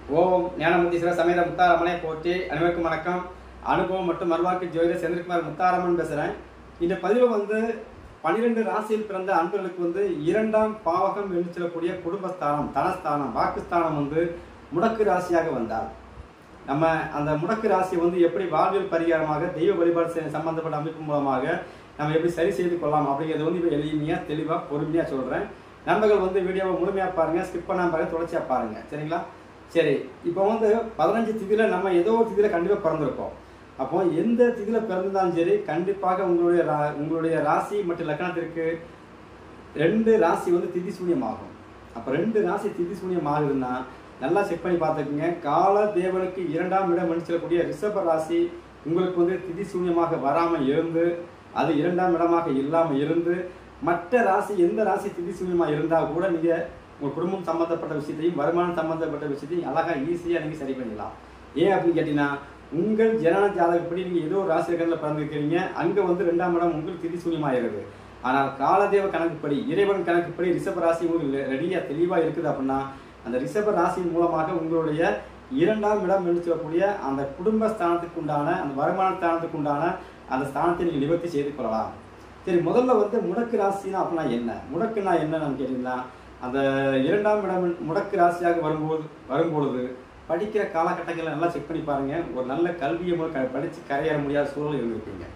ஓம் ஞானமுத்தீஸ்வர சமேத முத்தாரம்மனை போற்றி அனைவருக்கும் வணக்கம் அனுபவம் மற்றும் மறுவாக்கு ஜோதிடர் செந்தில்குமார் முத்தாரம்மன் பேசுகிறேன் இந்த பதிவில் வந்து பன்னிரெண்டு ராசியில் பிறந்த அன்பர்களுக்கு வந்து இரண்டாம் பாவகம் என்று சொல்லக்கூடிய குடும்பஸ்தானம் தனஸ்தானம் வாக்குஸ்தானம் வந்து முடக்கு ராசியாக வந்தால் நம்ம அந்த முடக்கு ராசியை வந்து எப்படி வாழ்வியல் பரிகாரமாக தெய்வ வழிபாடு செ- சம்பந்தப்பட்ட அமைப்பு மூலமாக நம்ம எப்படி சரி செய்து கொள்ளலாம் அப்படிங்கிறத வந்து இப்போ எளிமையாக தெளிவாக பொறுமையாக சொல்கிறேன் நண்பர்கள் வந்து வீடியோவை முழுமையாக பாருங்கள் ஸ்கிப் பண்ணாம பாருங்க தொடர்ச்சியாக பாருங்கள் சரிங்களா சரி இப்போ வந்து பதினஞ்சு திதியில் நம்ம ஏதோ ஒரு திதியில் கண்டிப்பாக பிறந்திருப்போம் அப்போ எந்த திதியில் பிறந்திருந்தாலும் சரி கண்டிப்பாக உங்களுடைய ரா- உங்களுடைய ராசி மற்றும் லக்னத்திற்கு ரெண்டு ராசி வந்து திதி சூன்யமாகும் அப்போ ரெண்டு ராசி திதி சூன்யம் ஆகுதுன்னா நல்லா செக் பண்ணி பார்த்துக்குங்க கால தேவனுக்கு இரண்டாம் இடம் என்று சொல்லக்கூடிய ரிஷப ராசி உங்களுக்கு வந்து திதி சூன்யமாக வராமல் இருந்து அது இரண்டாம் இடமாக இல்லாமல் இருந்து மற்ற ராசி எந்த ராசி திதி சூன்யமாக இருந்தால் கூட நீங்கள் உங்கள் குடும்பம் சம்மந்தப்பட்ட விஷயத்தையும் வருமானம் சம்மந்தப்பட்ட விஷயத்தையும் அழகாக ஈஸியாக நீங்கள் சரி பண்ணிடலாம் ஏன் அப்படின்னு கேட்டிங்கன்னா உங்கள் ஜனன ஜாதகப்படி நீங்கள் ஏதோ ஒரு ராசி ரகத்தில் பிறந்திருக்கிறீங்க அங்கே வந்து ரெண்டாம் இடம் உங்களுக்கு திதி சூன்யமாகிறது ஆனால் காலதேவ கணக்குப்படி இறைவன் கணக்குப்படி ரிஷப ராசி உங்களுக்கு ரெடியாக தெளிவாக இருக்குது அப்படின்னா அந்த ரிஷப ராசியின் மூலமாக உங்களுடைய இரண்டாம் இடம் என்று சொல்லக்கூடிய அந்த குடும்ப ஸ்தானத்துக்கு உண்டான அந்த வருமான ஸ்தானத்துக்கு உண்டான அந்த ஸ்தானத்தை நீங்கள் நிவர்த்தி செய்து கொள்ளலாம் சரி முதல்ல வந்து முடக்கு ராசினா அப்படின்னா என்ன முடக்குனா என்னன்னு கேட்டீங்கன்னா அந்த இரண்டாம் இடம் முடக்கு ராசியாக வரும்போது வரும்பொழுது படிக்கிற காலகட்டங்களை நல்லா செக் பண்ணி பாருங்க ஒரு நல்ல கல்வியை முதல் க- படிச்சு கரையேற முடியாத சூழல் இருந்திருப்பீங்க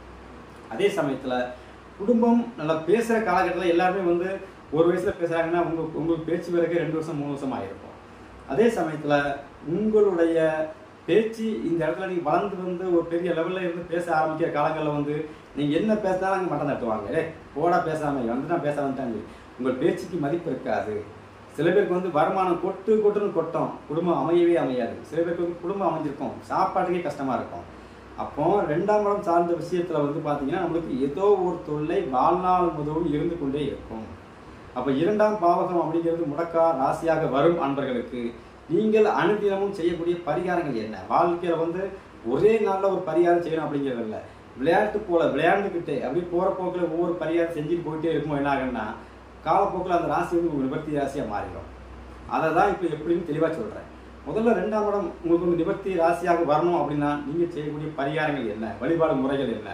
அதே சமயத்தில் குடும்பம் நல்லா பேசுகிற காலகட்டத்தில் எல்லாருமே வந்து ஒரு வயசில் பேசுகிறாங்கன்னா உங்களுக்கு உங்களுக்கு பேச்சு வரக்கு ரெண்டு வருஷம் மூணு வருஷம் ஆகிருக்கும் அதே சமயத்தில் உங்களுடைய பேச்சு இந்த இடத்துல நீங்கள் வளர்ந்து வந்து ஒரு பெரிய லெவலில் இருந்து பேச ஆரம்பிக்கிற காலங்களில் வந்து நீங்கள் என்ன பேசினாலும் அங்கே மட்டம் தட்டுவாங்க ஏ போடா பேசாமல் வந்து நான் பேச வந்துட்டாங்க உங்கள் பேச்சுக்கு மதிப்பு இருக்காது சில பேருக்கு வந்து வருமானம் கொட்டு கொட்டுன்னு கொட்டும் குடும்பம் அமையவே அமையாது சில பேருக்கு வந்து குடும்பம் அமைஞ்சிருக்கும் சாப்பாட்டுக்கே கஷ்டமாக இருக்கும் அப்போ ரெண்டாம் இடம் சார்ந்த விஷயத்துல வந்து பார்த்தீங்கன்னா நம்மளுக்கு ஏதோ ஒரு தொல்லை வாழ்நாள் முழுவதும் இருந்து கொண்டே இருக்கும் அப்போ இரண்டாம் பாவகம் அப்படிங்கிறது முடக்கா ராசியாக வரும் அன்பர்களுக்கு நீங்கள் அனுதினமும் செய்யக்கூடிய பரிகாரங்கள் என்ன வாழ்க்கையில வந்து ஒரே நாள்ல ஒரு பரிகாரம் செய்யணும் அப்படிங்கிறது இல்லை விளையாட்டு போல விளையாண்டுக்கிட்டே அப்படியே போற போக்கில் ஒவ்வொரு பரிகாரம் செஞ்சுட்டு போயிட்டே இருக்கும் என்ன ஆகுன்னா காலப்போக்கில் அந்த ராசி வந்து உங்களுக்கு நிவர்த்தி ராசியாக மாறிடும் அதை தான் இப்போ எப்படின்னு தெளிவாக சொல்கிறேன் முதல்ல ரெண்டாம் இடம் உங்களுக்கு வந்து நிவர்த்தி ராசியாக வரணும் அப்படின்னா நீங்கள் செய்யக்கூடிய பரிகாரங்கள் என்ன வழிபாடு முறைகள் என்ன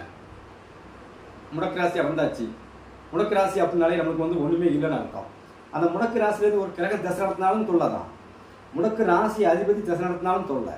முடக்கு ராசியாக வந்தாச்சு முடக்கு ராசி அப்படின்னாலே நமக்கு வந்து ஒன்றுமே இல்லைன்னு அர்த்தம் அந்த முடக்கு ராசிலேருந்து ஒரு கிரக தசை நடத்தினாலும் தொல்லை தான் முடக்கு ராசி அதிபதி தசை நடத்தினாலும் தொல்லை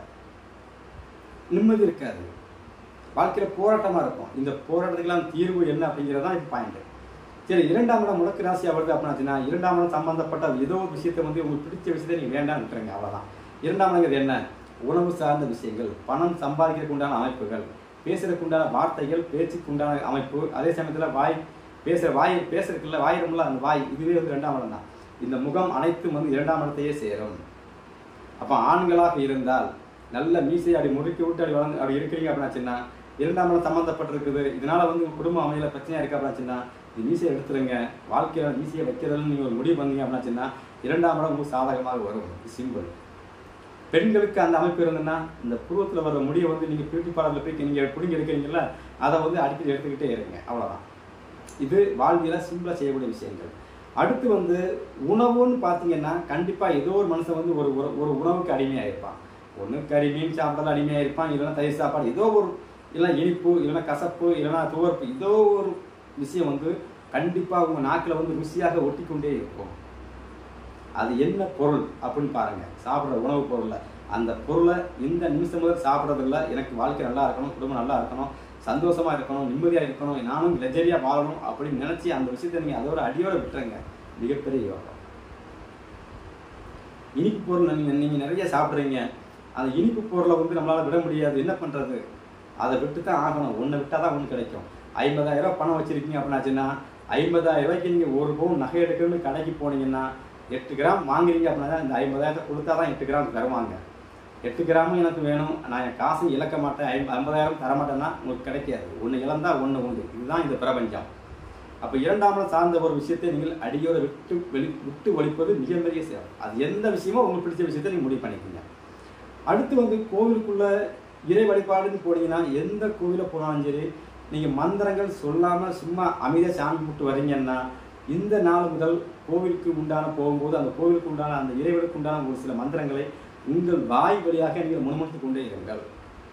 நிம்மதி இருக்காது வாழ்க்கையில் போராட்டமாக இருக்கும் இந்த போராட்டத்துக்கெல்லாம் தீர்வு என்ன அப்படிங்கிறது தான் இப்போ பாயிண்ட் சரி இரண்டாம் இடம் முடக்கு ராசியாக வருது அப்படின்னாச்சுன்னா இரண்டாம் இடம் சம்பந்தப்பட்ட ஏதோ ஒரு விஷயத்தை வந்து உங்களுக்கு பிடிச்ச விஷயத்தை நீங்கள் வேண்டாம்னு விட்டுருங்க அவ்வளோதான் இரண்டாம் இடங்கிறது என்ன உணவு சார்ந்த விஷயங்கள் பணம் சம்பாதிக்கிறதுக்கு உண்டான அமைப்புகள் பேசுறதுக்கு உண்டான வார்த்தைகள் பேச்சுக்கு உண்டான அமைப்பு அதே சமயத்தில் வாய் பேசுகிற வாய் பேசுறதுக்குள்ள வாயிரம்ல அந்த வாய் இதுவே வந்து ரெண்டாம் இடம் தான் இந்த முகம் அனைத்தும் வந்து இரண்டாம் இடத்தையே சேரும் அப்போ ஆண்களாக இருந்தால் நல்ல மீசை அப்படி முறுக்கி விட்டு அப்படி வளர்ந்து அப்படி இருக்கிறீங்க அப்படின்னாச்சுன்னா இரண்டாம் இடம் சம்மந்தப்பட்டிருக்குது இதனால வந்து உங்க குடும்ப அமையில பிரச்சனையா இருக்கு அப்படின்னாச்சுன்னா இந்த மீசையை எடுத்துருங்க வாழ்க்கையில மீசையை வைக்கிறதுன்னு நீங்க ஒரு முடிவு பண்ணீங்க அப்படின்னாச்சுன்னா இரண்டாம் இடம் உங்களுக்கு சாதகமாக வரும் சிம்பிள் பெண்களுக்கு அந்த அமைப்பு இருந்ததுன்னா இந்த புருவத்தில் வர முடியை வந்து நீங்கள் பியூட்டி பார்லரில் போய் நீங்கள் பிடிங்கி எடுக்கிறீங்கல்ல அதை வந்து அடிக்கடி எடுத்துக்கிட்டே இருங்க அவ்வளோதான் இது வாழ்வியல சிம்பிளாக செய்யக்கூடிய விஷயங்கள் அடுத்து வந்து உணவுன்னு பார்த்தீங்கன்னா கண்டிப்பாக ஏதோ ஒரு மனுஷன் வந்து ஒரு ஒரு- ஒரு உணவுக்கு அடிமையாக இருப்பான் ஒன்று கறி மீன் சாப்பிடலாம் அடிமையாக இருப்பான் இல்லைன்னா தயிர் சாப்பாடு ஏதோ ஒரு இல்லைன்னா இனிப்பு இல்லைன்னா கசப்பு இல்லைன்னா துவர்ப்பு ஏதோ ஒரு விஷயம் வந்து கண்டிப்பாக உங்கள் நாக்கில் வந்து ருசியாக ஒட்டிக்கொண்டே இருக்கும் அது என்ன பொருள் அப்படின்னு பாருங்க சாப்பிட்ற உணவு பொருள்ல அந்த பொருளை இந்த நிமிஷம் முதல் சாப்பிட்றதில்ல எனக்கு வாழ்க்கை நல்லா இருக்கணும் குடும்பம் நல்லா இருக்கணும் சந்தோஷமா இருக்கணும் நிம்மதியா இருக்கணும் நானும் லெஜரியா வாழணும் அப்படின்னு நினைச்சு அந்த விஷயத்தை நீங்க அதோட அடியோட விட்டுருங்க மிகப்பெரிய யோகம் இனிப்பு பொருள் நீங்க நீங்க நிறைய சாப்பிட்றீங்க அந்த இனிப்பு பொருளை வந்து நம்மளால விட முடியாது என்ன பண்றது அதை விட்டு தான் ஆகணும் ஒன்று விட்டால் தான் ஒன்று கிடைக்கும் ஐம்பதாயிரம் ரூபாய் பணம் வச்சிருக்கீங்க அப்படின்னாச்சுன்னா ஐம்பதாயிரம் ரூபாய்க்கு நீங்கள் ஒரு பவுன் நகை எடுக்கணும்னு கடைக்கு போனீங்கன்னா எட்டு கிராம் வாங்குறீங்க அப்படின்னா இந்த ஐம்பதாயிரத்தை கொடுத்தா தான் எட்டு கிராம் தருவாங்க எட்டு கிராமும் எனக்கு வேணும் நான் என் காசும் இழக்க மாட்டேன் ஐம்ப ஐம்பதாயிரம் தர மாட்டேன்னா உங்களுக்கு கிடைக்காது ஒன்று இழந்தா ஒன்று உண்டு இதுதான் இந்த பிரபஞ்சம் அப்போ இரண்டாம் இடம் சார்ந்த ஒரு விஷயத்தை நீங்கள் அடியோட விட்டு வெளி விட்டு ஒழிப்பது மிக பெரிய சேவை அது எந்த விஷயமோ உங்களுக்கு பிடிச்ச விஷயத்தை நீங்கள் முடிவு பண்ணிக்கோங்க அடுத்து வந்து கோவிலுக்குள்ள இறை வழிபாடுன்னு போனீங்கன்னா எந்த கோவில போனாலும் சரி நீங்கள் மந்திரங்கள் சொல்லாமல் சும்மா அமைதியாக சாமி கும்பிட்டு வரீங்கன்னா இந்த நாள் முதல் கோவிலுக்கு உண்டான போகும்போது அந்த கோவிலுக்கு உண்டான அந்த இறைவனுக்கு உண்டான ஒரு சில மந்திரங்களை உங்கள் வாய் வழியாக நீங்கள் முணுமுணுத்துக் கொண்டே இருங்கள்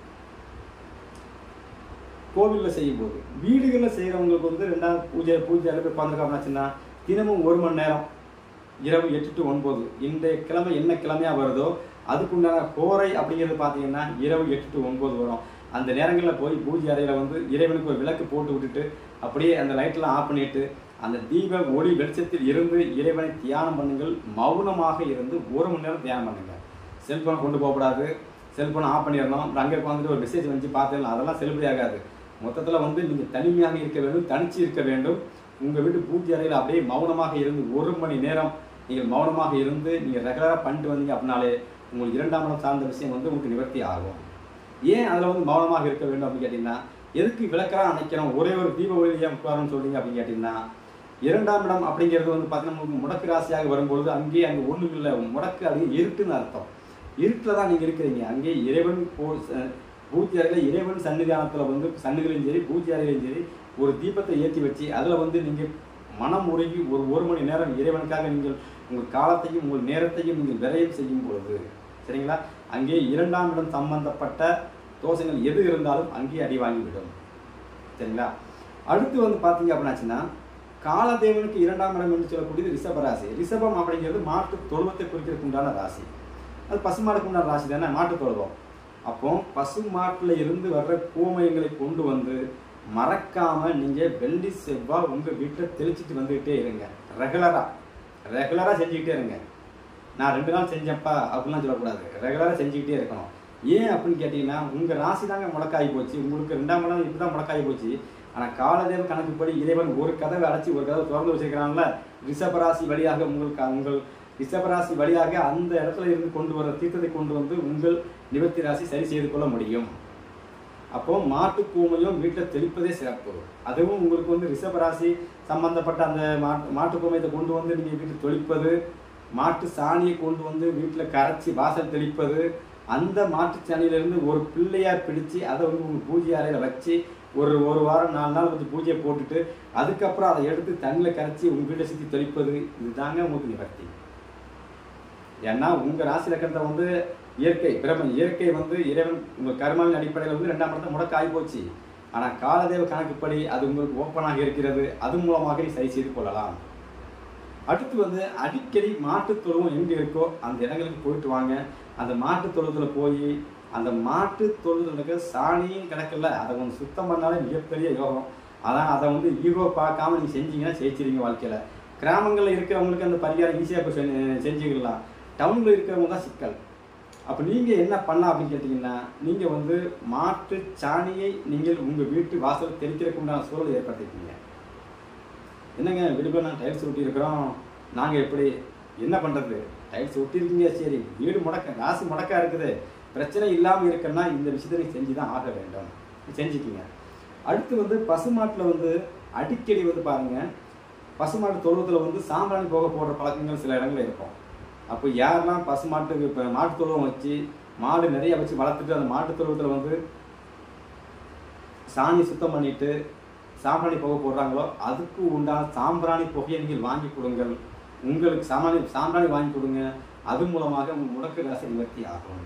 கோவிலில் செய்யும்போது வீடுகளில் செய்கிறவங்களுக்கு வந்து ரெண்டாவது பூஜை பூஜை அளவு உட்காந்துருக்காங்கன்னாச்சுன்னா தினமும் ஒரு மணி நேரம் இரவு எட்டு டு ஒன்பது இன்றைய கிழமை என்ன கிழமையா வருதோ அதுக்குண்டான கோரை அப்படிங்கிறது பார்த்தீங்கன்னா இரவு எட்டு டு ஒன்பது வரும் அந்த நேரங்களில் போய் பூஜை அறையில் வந்து இறைவனுக்கு ஒரு விளக்கு போட்டு விட்டுட்டு அப்படியே அந்த லைட்டெல்லாம் ஆஃப் பண்ணிட்டு அந்த தீப ஒளி வெளிச்சத்தில் இருந்து இறைவனை தியானம் பண்ணுங்கள் மௌனமாக இருந்து ஒரு மணி நேரம் தியானம் பண்ணுங்க செல்போனை கொண்டு போகக்கூடாது செல்போனை ஆஃப் பண்ணிடணும் அப்புறம் அங்கே உட்காந்துட்டு ஒரு மெசேஜ் வந்து பார்த்தேன் அதெல்லாம் செல்லுபடி ஆகாது மொத்தத்தில் வந்து நீங்கள் தனிமையாக இருக்க வேண்டும் தனிச்சு இருக்க வேண்டும் உங்கள் வீட்டு பூஜை அறையில் அப்படியே மௌனமாக இருந்து ஒரு மணி நேரம் நீங்கள் மௌனமாக இருந்து நீங்கள் ரெகுலராக பண்ணிட்டு வந்தீங்க அப்படின்னாலே உங்களுக்கு இரண்டாம் இடம் சார்ந்த விஷயம் வந்து உங்களுக்கு நிவர்த்தி ஆகும் ஏன் அதில் வந்து மௌனமாக இருக்க வேண்டும் அப்படின்னு கேட்டிங்கன்னா எதுக்கு விளக்கராக அணைக்கிறோம் ஒரே ஒரு தீப ஒளி ஏன் உட்காரணும்னு சொல்றீங்க அப்படின்னு கேட்டிங்கன்னா இரண்டாம் இடம் அப்படிங்கிறது வந்து பார்த்தீங்கன்னா உங்களுக்கு முடக்கு ராசியாக வரும்பொழுது அங்கேயே அங்கே ஒன்றும் இல்லை முடக்கு அது இருட்டுன்னு அர்த்தம் இருட்டில் தான் நீங்கள் இருக்கிறீங்க அங்கே இறைவன் போ ச- பூஜை அறையில் இறைவன் சன்னிதானத்தில் வந்து சன்னிதிலையும் சரி பூஜை அறையிலையும் சரி ஒரு தீபத்தை ஏற்றி வச்சு அதில் வந்து நீங்கள் மனம் உருகி ஒரு ஒரு மணி நேரம் இறைவனுக்காக நீங்கள் உங்கள் காலத்தையும் உங்கள் நேரத்தையும் நீங்கள் விரயம் செய்யும் பொழுது சரிங்களா அங்கே இரண்டாம் இடம் சம்பந்தப்பட்ட தோஷங்கள் எது இருந்தாலும் அங்கே அடி வாங்கிவிடும் சரிங்களா அடுத்து வந்து பார்த்தீங்க அப்படின்னாச்சுன்னா காலதேவனுக்கு இரண்டாம் இடம் என்று சொல்லக்கூடியது ரிஷப ராசி ரிஷபம் அப்படிங்கிறது மாட்டு தொழுவத்தை குறிக்கிறதுக்கு உண்டான ராசி அது பசுமாடுக்கு உண்டான ராசி தானே மாட்டு தொழுவம் அப்போ பசு மாட்டுல இருந்து வர்ற கோமயங்களை கொண்டு வந்து மறக்காம நீங்க வெள்ளி செவ்வாய் உங்க வீட்டில் தெளிச்சிட்டு வந்துகிட்டே இருங்க ரெகுலரா ரெகுலரா செஞ்சுக்கிட்டே இருங்க நான் ரெண்டு நாள் செஞ்சேன்ப்பா அப்படிலாம் சொல்லக்கூடாது ரெகுலரா செஞ்சுக்கிட்டே இருக்கணும் ஏன் அப்படின்னு கேட்டீங்கன்னா உங்க ராசி தாங்க முடக்காகி போச்சு உங்களுக்கு ரெண்டாம் இடம் இப்படிதான் முடக்காகி போச்சு ஆனா காலதேவ கணக்குப்படி இறைவன் ஒரு கதவை அடைச்சி ஒரு கதவை திறந்து வச்சிருக்கிறான்ல ரிஷபராசி வழியாக உங்களுக்கு உங்கள் ரிஷபராசி வழியாக அந்த இடத்துல இருந்து கொண்டு வர தீர்த்தத்தை கொண்டு வந்து உங்கள் நிவர்த்தி ராசி சரி செய்து கொள்ள முடியும் அப்போ மாட்டு கூமையும் வீட்டில் தெளிப்பதே சிறப்பு அதுவும் உங்களுக்கு வந்து ரிஷபராசி சம்பந்தப்பட்ட அந்த மாட்டு மாட்டு கூமையத்தை கொண்டு வந்து நீங்கள் வீட்டில் தெளிப்பது மாட்டு சாணியை கொண்டு வந்து வீட்டில் கரைச்சி வாசல் தெளிப்பது அந்த மாட்டு சாணியிலிருந்து ஒரு பிள்ளையார் பிடிச்சு அதை வந்து உங்கள் பூஜை அறையில் வச்சு ஒரு ஒரு வாரம் நாலு நாள் வந்து பூஜையை போட்டுட்டு அதுக்கப்புறம் அதை எடுத்து தண்ணியில் கரைச்சி உங்கள் வீட்டை சுற்றி தெளிப்பது இதுதாங்க உங்களுக்கு நிவர்த்தி ஏன்னா உங்க ராசி லக்கணத்தை வந்து இயற்கை பிரமன் இயற்கை வந்து இறைவன் உங்க கர்மாவின் அடிப்படையில் வந்து ரெண்டாம் இடத்தை முடக்க ஆகி போச்சு ஆனா காலதேவ கணக்குப்படி அது உங்களுக்கு ஓப்பனாக இருக்கிறது அது மூலமாக நீ சரி செய்து கொள்ளலாம் அடுத்து வந்து அடிக்கடி மாட்டுத் தொழுவம் எங்க இருக்கோ அந்த இடங்களுக்கு போயிட்டு வாங்க அந்த மாட்டுத் தொழுவத்துல போய் அந்த மாட்டு தொழுவத்தில் இருக்க சாணியும் கிடக்கல அதை கொஞ்சம் சுத்தம் பண்ணாலே மிகப்பெரிய யோகம் அதான் அதை வந்து ஈகோ பார்க்காம நீங்க செஞ்சீங்கன்னா ஜெயிச்சிருவீங்க வாழ்க்கையில கிராமங்கள்ல இருக்கிறவங்களுக்கு அந்த பரிகாரம் ஈஸியாக இப்போ செஞ்சுக்கலாம் டவுன்ல இருக்கிறவங்க தான் சிக்கல் அப்போ நீங்க என்ன பண்ணலாம் அப்படின்னு கேட்டிங்கன்னா நீங்க வந்து மாட்டு சாணியை நீங்கள் உங்க வீட்டு வாசல் தெளிக்கிறதுக்கு உண்டான சூழலை ஏற்படுத்திக்கீங்க என்னங்க வீடுக்குள்ள நான் டைல்ஸ் ஒட்டி இருக்கிறோம் நாங்க எப்படி என்ன பண்றது டைல்ஸ் ஒட்டி இருக்கீங்க சரி வீடு முடக்க ராசி முடக்கா இருக்குது பிரச்சனை இல்லாம இருக்குன்னா இந்த விஷயத்தை நீங்க செஞ்சு தான் ஆக வேண்டும் செஞ்சுக்கிங்க அடுத்து வந்து பசுமாட்டுல வந்து அடிக்கடி வந்து பாருங்க பசுமாட்டு தொழுவத்துல வந்து சாம்பிராணி போக போடுற பழக்கங்கள் சில இடங்கள்ல இருக்கும் அப்போ யாரெல்லாம் பசுமாட்டுக்கு இப்போ மாட்டு தொழுவம் வச்சு மாடு நிறைய வச்சு வளர்த்துட்டு அந்த மாட்டு தொழுவத்தில் வந்து சாணி சுத்தம் பண்ணிட்டு சாம்பிராணி புகை போடுறாங்களோ அதுக்கு உண்டான சாம்பிராணி புகையை நீங்கள் வாங்கி கொடுங்கள் உங்களுக்கு சாமானி சாம்பிராணி வாங்கி கொடுங்க அது மூலமாக உங்கள் முடக்கு ராசி நிவர்த்தி ஆகும்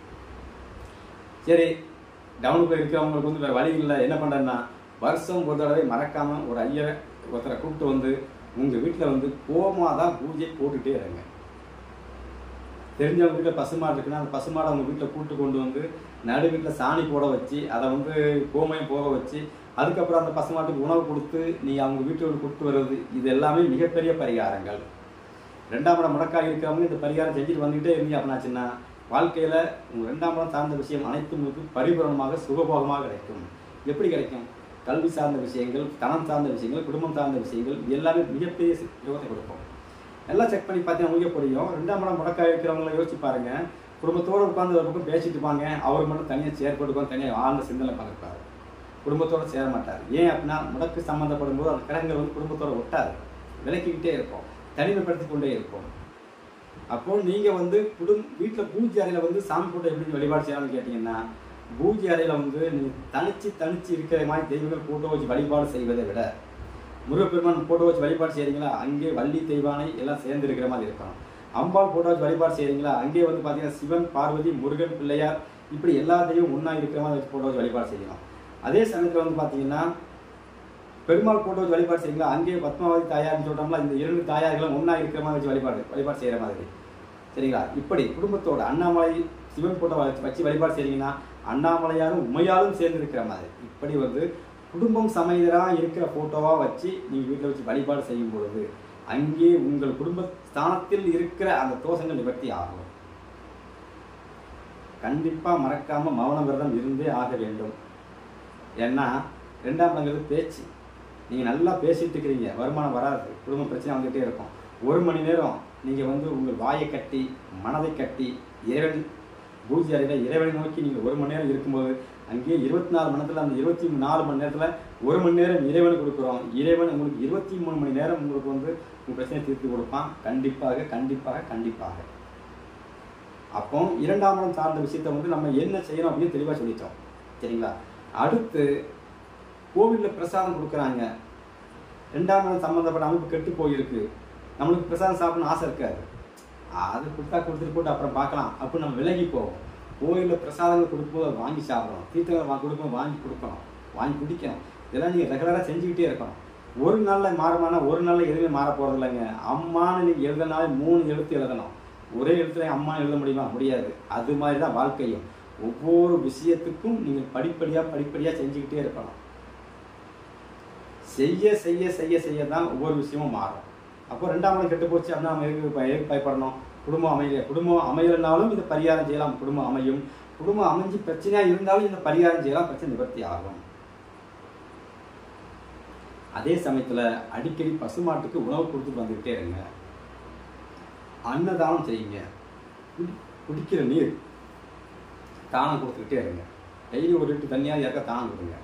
சரி டவுனுக்கு இருக்கிறவங்களுக்கு வந்து வேறு வழி இல்லை என்ன பண்ணுறேன்னா வருஷம் ஒரு தடவை மறக்காம ஒரு ஐயரை ஒருத்தரை கூப்பிட்டு வந்து உங்கள் வீட்டில் வந்து கோமா தான் பூஜை போட்டுட்டே இருங்க தெரிஞ்சவங்க வீட்டில் பசுமாடு இருக்குன்னா அந்த பசுமாடை அவங்க வீட்டில் கூட்டு கொண்டு வந்து நடு வீட்டில் சாணி போட வச்சு அதை வந்து கோமயம் போக வச்சு அதுக்கப்புறம் அந்த பசுமாட்டுக்கு உணவு கொடுத்து நீ அவங்க வீட்டோடு கூட்டு வர்றது இது எல்லாமே மிகப்பெரிய பரிகாரங்கள் ரெண்டாம் இடம் முடக்காக இருக்கிறவங்க இந்த பரிகாரம் செஞ்சுட்டு வந்துகிட்டே இருந்தீங்க அப்படின்னாச்சுன்னா வாழ்க்கையில் உங்கள் ரெண்டாம் இடம் சார்ந்த விஷயம் அனைத்தும் உங்களுக்கு பரிபூரணமாக சுகபோகமாக கிடைக்கும் எப்படி கிடைக்கும் கல்வி சார்ந்த விஷயங்கள் தனம் சார்ந்த விஷயங்கள் குடும்பம் சார்ந்த விஷயங்கள் இது எல்லாமே மிகப்பெரிய யோகத்தை கொடுக்கும் எல்லாம் செக் பண்ணி பார்த்தீங்கன்னா உங்களுக்கே புரியும் ரெண்டாம் இடம் முடக்காக இருக்கிறவங்கள யோசிச்சு பாருங்க குடும்பத்தோடு உட்காந்து ஒரு பக்கம் பேசிட்டு இருப்பாங்க அவர் மட்டும் தனியாக சேர் போட்டுக்கோ தனியாக ஆழ்ந்த சிந்தனை பார்த்துருப்பாரு குடும்பத்தோட சேர மாட்டார் ஏன் அப்படின்னா முடக்கு சம்மந்தப்படும் போது அந்த கிடங்குகள் வந்து குடும்பத்தோட ஒட்டாது விலக்கிக்கிட்டே இருக்கும் தனிமைப்படுத்தி கொண்டே இருக்கும் அப்போ நீங்க வந்து குடும் வீட்டில் பூஜை அறையில வந்து சாமி போட்டோ எப்படி வழிபாடு செய்யலாம்னு கேட்டீங்கன்னா பூஜை அறையில வந்து நீ தனிச்சு தனிச்சு இருக்கிற மாதிரி தெய்வங்கள் போட்டோ வச்சு வழிபாடு செய்வதை விட முருகப்பெருமான் போட்டோ வச்சு வழிபாடு செய்றீங்களா அங்கே வள்ளி தெய்வானை எல்லாம் சேர்ந்து இருக்கிற மாதிரி இருக்கணும் அம்பாள் போட்டோ வச்சு வழிபாடு செய்கிறீங்களா அங்கேயே வந்து பார்த்தீங்கன்னா சிவன் பார்வதி முருகன் பிள்ளையார் இப்படி எல்லா தெய்வம் ஒன்றா இருக்கிற மாதிரி வச்சு போட்டோ வச்சு வழிபாடு செய்யலாம் அதே சமயத்தில் வந்து பார்த்தீங்கன்னா பெருமாள் போட்டோ வச்சு வழிபாடு செய்யுங்களா அங்கேயே பத்மாவதி தாயார்னு சொல்கிறோம்ல இந்த இரண்டு தாயார்களும் ஒன்றா இருக்கிற மாதிரி வச்சு வழிபாடு வழிபாடு செய்கிற மாதிரி சரிங்களா இப்படி குடும்பத்தோட அண்ணாமலை சிவன் போட்டோ வச்சு வச்சு வழிபாடு செய்றீங்கன்னா அண்ணாமலையாரும் உமையாலும் சேர்ந்து இருக்கிற மாதிரி இப்படி வந்து குடும்பம் சமைதராக இருக்கிற ஃபோட்டோவாக வச்சு நீங்கள் வீட்டில் வச்சு வழிபாடு செய்யும் பொழுது அங்கே உங்கள் குடும்ப ஸ்தானத்தில் இருக்கிற அந்த தோஷங்கள் நிவர்த்தி ஆகும் கண்டிப்பாக மறக்காமல் மௌன விரதம் இருந்தே ஆக வேண்டும் ஏன்னா ரெண்டாம் இடங்கிறது பேச்சு நீங்கள் நல்லா பேசிட்டு இருக்கிறீங்க வருமானம் வராது குடும்ப பிரச்சனை வந்துகிட்டே இருக்கும் ஒரு மணி நேரம் நீங்கள் வந்து உங்கள் வாயை கட்டி மனதை கட்டி இறைவன் பூஜை அறையில் இறைவனை நோக்கி நீங்கள் ஒரு மணி நேரம் இருக்கும்போது அங்கேயே இருபத்தி நாலு மணி நேரத்தில் அந்த இருபத்தி நாலு மணி நேரத்தில் ஒரு மணி நேரம் இறைவனுக்கு கொடுக்குறோம் இறைவன் உங்களுக்கு இருபத்தி மூணு மணி நேரம் உங்களுக்கு வந்து உங்கள் பிரச்சனையை தீர்த்து கொடுப்பான் கண்டிப்பாக கண்டிப்பாக கண்டிப்பாக அப்போ இரண்டாம் இடம் சார்ந்த விஷயத்தை வந்து நம்ம என்ன செய்யணும் அப்படின்னு தெளிவாக சொல்லிட்டோம் சரிங்களா அடுத்து கோவிலில் பிரசாதம் கொடுக்குறாங்க ரெண்டாம் இடம் சம்மந்தப்பட்ட அமைப்பு கெட்டு போயிருக்கு நம்மளுக்கு பிரசாதம் சாப்பிடணும்னு ஆசை இருக்காது அது கொடுத்தா கொடுத்துட்டு போட்டு அப்புறம் பார்க்கலாம் அப்படின்னு நம்ம விலகி போவோம் கோயிலில் பிரசாதங்கள் கொடுக்கும்போது அதை வாங்கி சாப்பிடணும் தீர்த்தங்கள் வா கொடுக்கும்போது வாங்கி கொடுக்கணும் வாங்கி குடிக்கணும் இதெல்லாம் நீங்கள் ரெகுலராக செஞ்சுக்கிட்டே இருக்கணும் ஒரு நாளில் மாறுமானா ஒரு நாளில் எதுவுமே மாற போகிறது இல்லைங்க அம்மான்னு நீங்கள் எழுதினாலே மூணு எழுத்து எழுதணும் ஒரே எழுத்துல அம்மா எழுத முடியுமா முடியாது அது மாதிரி தான் வாழ்க்கையும் ஒவ்வொரு விஷயத்துக்கும் நீங்கள் படிப்படியாக படிப்படியாக செஞ்சுக்கிட்டே இருக்கணும் செய்ய செய்ய செய்ய செய்ய தான் ஒவ்வொரு விஷயமும் மாறும் அப்போ ரெண்டாம் இடம் கெட்டு போச்சு அப்படின்னா நம்ம எதுக்கு பய- எதுக்கு பயப்படணும் குடும்பம் அமையல குடும்பம் அமையலைனாலும் இந்த பரிகாரம் செய்யலாம் குடும்பம் அமையும் குடும்பம் அமைஞ்சு பிரச்சனையா இருந்தாலும் இந்த பரிகாரம் செய்யலாம் பிரச்சனை நிவர்த்தி ஆகும் அதே சமயத்துல அடிக்கடி பசுமாட்டுக்கு உணவு கொடுத்துட்டு வந்துகிட்டே இருங்க அன்னதானம் செய்யுங்க குடி- குடிக்கிற நீர் தானம் கொடுத்துக்கிட்டே இருங்க டெய்லி ஒரு லிட்டர் தண்ணியாக இறக்க தானம் கொடுங்க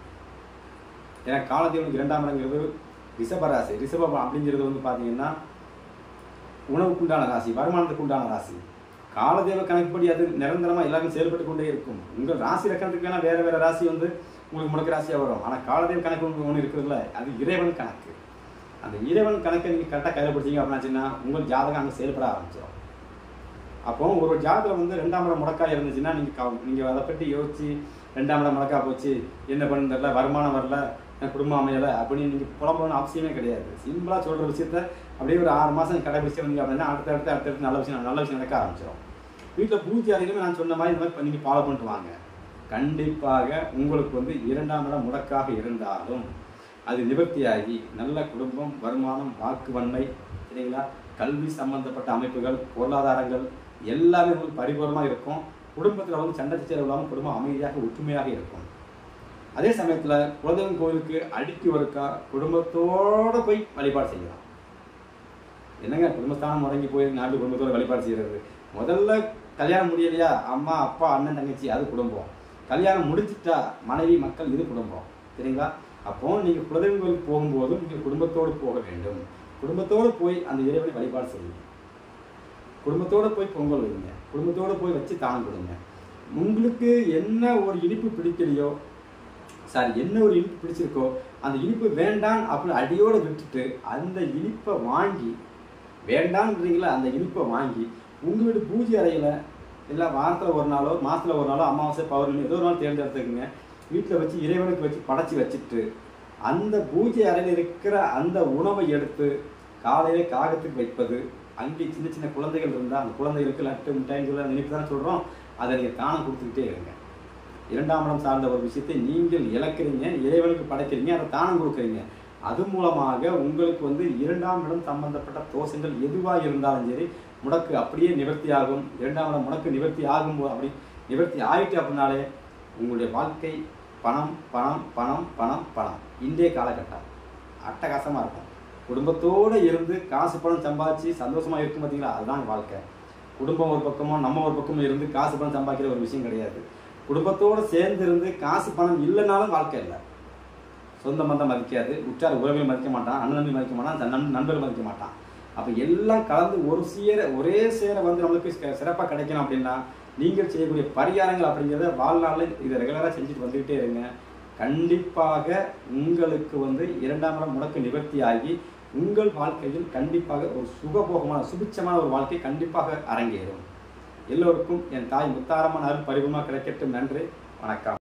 ஏன்னா காலத்தேவனுக்கு இரண்டாம் இடங்கிறது ரிஷபராசி ரிஷபம் அப்படிங்கிறது வந்து பார்த்தீங்கன்னா உணவுக்குண்டான ராசி வருமானத்துக்கு உண்டான ராசி காலதேவ கணக்குப்படி அது நிரந்தரமாக எல்லாரும் செயல்பட்டு கொண்டே இருக்கும் உங்கள் ராசி லக்கணத்துக்கு வேணால் வேறு வேறு ராசி வந்து உங்களுக்கு முடக்க ராசியாக வரும் ஆனால் காலதேவ கணக்கு ஒன்று இருக்குதுல்ல அது இறைவன் கணக்கு அந்த இறைவன் கணக்கை நீங்கள் கரெக்டாக கையில் பிடிச்சிங்க அப்படின்னாச்சுன்னா உங்கள் ஜாதகம் அங்கே செயல்பட ஆரம்பிச்சிடும் அப்போ ஒரு ஜாதகம் வந்து ரெண்டாம் இடம் முடக்கா இருந்துச்சுன்னா நீங்கள் நீங்கள் அதை பற்றி யோசிச்சு ரெண்டாம் இடம் முடக்கா போச்சு என்ன பண்ணு தெரியல வருமானம் வரல என் குடும்பம் அமையலை அப்படின்னு நீங்கள் புலம்புறன்னு அவசியமே கிடையாது சிம்பிளாக சொல்கிற விஷயத்த அப்படியே ஒரு ஆறு மாதம் கடைபிடிச்சு வந்தீங்க அப்படின்னா அடுத்த அடுத்த அடுத்தடுத்து நல்ல விஷயம் நல்ல விஷயம் நடக்க ஆரம்பிச்சிடும் வீட்டில் பூஜை அறையிலுமே நான் சொன்ன மாதிரி இந்த மாதிரி நீங்கள் ஃபாலோ பண்ணிட்டு வாங்க கண்டிப்பாக உங்களுக்கு வந்து இரண்டாம் இடம் முடக்காக இருந்தாலும் அது நிவர்த்தியாகி நல்ல குடும்பம் வருமானம் வாக்கு வன்மை சரிங்களா கல்வி சம்பந்தப்பட்ட அமைப்புகள் பொருளாதாரங்கள் எல்லாமே உங்களுக்கு பரிபூர்ணமாக இருக்கும் குடும்பத்தில் வந்து சண்டை சச்சரவு இல்லாமல் குடும்பம் அமைதியாக ஒற்றுமையாக இருக்கும் அதே சமயத்தில் குலதெய்வம் கோயிலுக்கு அடிக்கி ஒருக்கா குடும்பத்தோடு போய் வழிபாடு செய்யலாம் என்னங்க குடும்பஸ்தானம் முடங்கி போய் நாட்டு குடும்பத்தோட வழிபாடு செய்கிறது முதல்ல கல்யாணம் முடியலையா அம்மா அப்பா அண்ணன் தங்கச்சி அது குடும்பம் கல்யாணம் முடிஞ்சிட்டா மனைவி மக்கள் இது குடும்பம் சரிங்களா அப்போ நீங்கள் குலதெய்வம் கோயிலுக்கு போகும்போதும் நீங்கள் குடும்பத்தோடு போக வேண்டும் குடும்பத்தோடு போய் அந்த இறைவனை வழிபாடு செய்யுங்க குடும்பத்தோடு போய் பொங்கல் வைங்க குடும்பத்தோடு போய் வச்சு தானம் கொடுங்க உங்களுக்கு என்ன ஒரு இனிப்பு பிடிக்கலையோ சாரி என்ன ஒரு இனிப்பு பிடிச்சிருக்கோ அந்த இனிப்பு வேண்டாம் அப்படின்னு அடியோடு விட்டுட்டு அந்த இனிப்பை வாங்கி வேண்டான்றீங்களா அந்த இனிப்பை வாங்கி உங்கள் வீட்டு பூஜை அறையில் இல்லை வாரத்தில் ஒரு நாளோ மாதத்தில் ஒரு நாளோ அமாவாசை பௌர்ணமி ஏதோ ஒரு நாள் தேர்ந்தெடுத்துக்குங்க வீட்டில் வச்சு இறைவனுக்கு வச்சு படைச்சி வச்சுட்டு அந்த பூஜை அறையில் இருக்கிற அந்த உணவை எடுத்து காலையில காகத்துக்கு வைப்பது அங்கே சின்ன சின்ன குழந்தைகள் இருந்தால் அந்த குழந்தைகளுக்கு லட்டு மிட்டாய்ன்னு சொல்லி நினைப்பு தானே சொல்கிறோம் அதை நீங்கள் தானம் கொடுத்துக்கிட்டே இருங்க இரண்டாம் இடம் சார்ந்த ஒரு விஷயத்தை நீங்கள் இழக்கிறீங்க இறைவனுக்கு படைக்கிறீங்க அதை தானம் கொடுக்குறீங்க அது மூலமாக உங்களுக்கு வந்து இரண்டாம் இடம் சம்பந்தப்பட்ட தோஷங்கள் எதுவாக இருந்தாலும் சரி முடக்கு அப்படியே நிவர்த்தி ஆகும் இரண்டாம் இடம் முடக்கு நிவர்த்தி ஆகும் அப்படி நிவர்த்தி ஆயிட்டு அப்படின்னாலே உங்களுடைய வாழ்க்கை பணம் பணம் பணம் பணம் பணம் இன்றைய காலகட்டம் அட்டகாசமாக இருக்கும் குடும்பத்தோடு இருந்து காசு பணம் சம்பாதிச்சு சந்தோஷமாக இருக்கும் பார்த்தீங்களா அதுதான் வாழ்க்கை குடும்பம் ஒரு பக்கமும் நம்ம ஒரு பக்கமும் இருந்து காசு பணம் சம்பாதிக்கிற ஒரு விஷயம் கிடையாது குடும்பத்தோடு சேர்ந்து இருந்து காசு பணம் இல்லைனாலும் வாழ்க்கை இல்லை சொந்த பந்தம் மதிக்காது உற்றார் உறவில் மதிக்க மாட்டான் அண்ணன் தம்பி மதிக்க மாட்டான் தன் நண் நண்பர்கள் மதிக்க மாட்டான் அப்போ எல்லாம் கலந்து ஒரு சேர ஒரே சேர வந்து நம்மளுக்கு சிறப்பாக கிடைக்கணும் அப்படின்னா நீங்கள் செய்யக்கூடிய பரிகாரங்கள் அப்படிங்கிறத வாழ்நாளில் இதை ரெகுலராக செஞ்சுட்டு வந்துக்கிட்டே இருங்க கண்டிப்பாக உங்களுக்கு வந்து இரண்டாம் இடம் முடக்கு நிவர்த்தி ஆகி உங்கள் வாழ்க்கையில் கண்டிப்பாக ஒரு சுகபோகமான சுபிச்சமான ஒரு வாழ்க்கை கண்டிப்பாக அரங்கேறும் எல்லோருக்கும் என் தாய் முத்தாரம்மன் அருள் பரிபூர்ணமாக கிடைக்கட்டும் நன்றி வணக்கம்